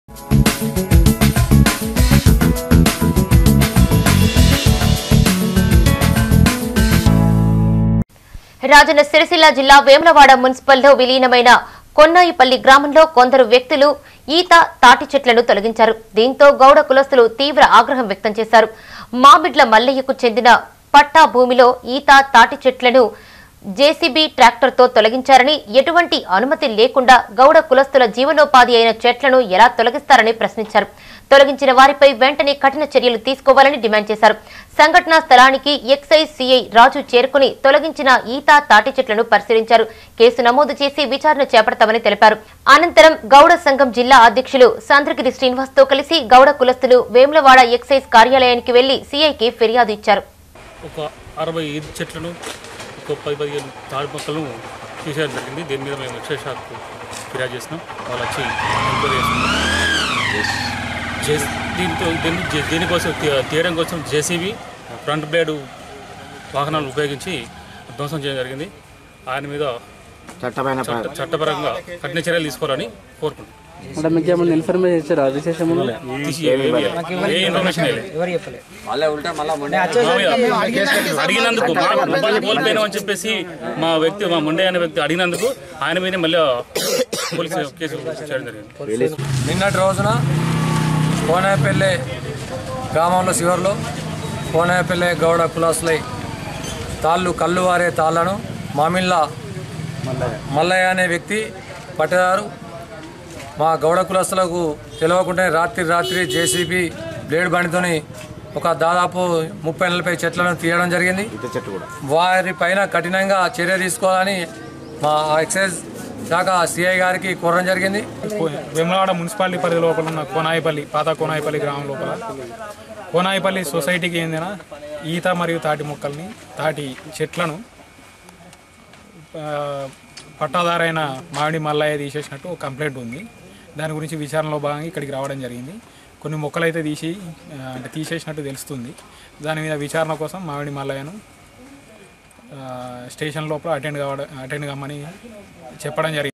రాజన్న సిరిసిల్ల జిల్లా వేములవాడ మున్సిపల్లో విలీనమైన కొన్నాయిపల్లి గ్రామంలో కొందరు వ్యక్తులు ఈత తాటి చెట్లను తొలగించారు దీంతో గౌడ కులస్తులు తీవ్ర ఆగ్రహం వ్యక్తం చేశారు మామిడ్ల మల్లయ్యకు చెందిన పట్టా భూమిలో ఈత తాటి చెట్లను జేసీబీ ట్రాక్టర్తో తొలగించారని ఎటువంటి అనుమతి లేకుండా గౌడ కులస్తుల జీవనోపాధి అయిన చెట్లను ఎలా తొలగిస్తారని ప్రశ్నించారు తొలగించిన వారిపై వెంటనే కఠిన చర్యలు తీసుకోవాలని డిమాండ్ చేశారు సంఘటనా స్థలానికి ఎక్సైజ్ సీఐ రాజు చేరుకుని తొలగించిన ఈత తాటి చెట్లను పరిశీలించారు కేసు నమోదు చేసి విచారణ చేపడతామని తెలిపారు అనంతరం గౌడ సంఘం జిల్లా అధ్యక్షులు సంద్రగిరి శ్రీనివాస్ తో కలిసి గౌడ కులస్తులు వేములవాడ ఎక్సైజ్ కార్యాలయానికి వెళ్లి సీఐకి ఫిర్యాదు ఇచ్చారు ఒక అరవై ఐదు చెట్లను ఒక పది పదిహేను తాడి మొక్కలను తీసేయడం జరిగింది దీని మీద మేము ఎక్సైజ్ షాప్కు ఫిర్యాదు చేసినాం వాళ్ళు వచ్చి ఎంక్వైరీ చేస్తున్నారు చేసి దీంతో దీన్ని జే- దీనికోసం తీ- తీయడం కోసం జేసీబీ ఫ్రంట్ బ్లేడ్ వాహనాలు ఉపయోగించి ధ్వంసం చేయడం జరిగింది ఆయన మీద చట్టమైన చట్ట చట్టపరంగా కఠిన చర్యలు తీసుకోవాలని కోరుకుంటున్నాం అంటే మీకు ఏమైనా ఇన్ఫర్మేషన్ ఇచ్చారా విశేషములు తీసి ఏ- ఏ- ఏ ఇన్ఫర్మేషన్ లేదు అడిగినందుకు మొబైల్ కోల్పోయినాం అని చెప్పేసి మా వ్యక్తి మా ముండే అనే వ్యక్తి అడిగినందుకు ఆయన మీద మళ్ళీ పోలీసు కేసు చేయడం జరిగింది నిన్నటి రోజున కోనేపల్లె గ్రామంలో శివర్లో కోనేపల్లె గౌడ కులాసులై తాళ్ళు కళ్ళు వారే తాళ్ళను మామిళ్ళ మల్లయ్య అనే వ్యక్తి పట్టేదారు మా గౌడ కులస్తులకు తెలియకుండా రాత్రి రాత్రి జేసీబీ బ్లేడ్ బండితోని ఒక దాదాపు ముప్పై నలభై చెట్లను తీయడం జరిగింది చెట్టు కూడా వారి పైన కఠినంగా చర్య తీసుకోవాలని మా ఎక్సైజ్ శాఖ సిఐ గారికి కోరడం జరిగింది వేములవాడ మున్సిపాలిటీ పరిధి లోపల ఉన్న కోనాయిపల్లి పాత కోనాయిపల్లి గ్రామం లోపల కోనాయిపల్లి సొసైటీకి చెందిన ఈత మరియు తాటి మొక్కల్ని తాటి చెట్లను ఆ, పట్టాదారైన మామిడి మల్లయ్య తీసేసినట్టు ఒక కంప్లైంట్ ఉంది దాని గురించి విచారణలో భాగంగా ఇక్కడికి రావడం జరిగింది కొన్ని మొక్కలు అయితే తీసి ఆ, అంటే తీసేసినట్టు తెలుస్తుంది దాని మీద విచారణ కోసం మామిడి మల్లయ్యను ఆ, స్టేషన్ లోపల అటెండ్ కావడం అటెండ్ కమ్మని చెప్పడం జరిగింది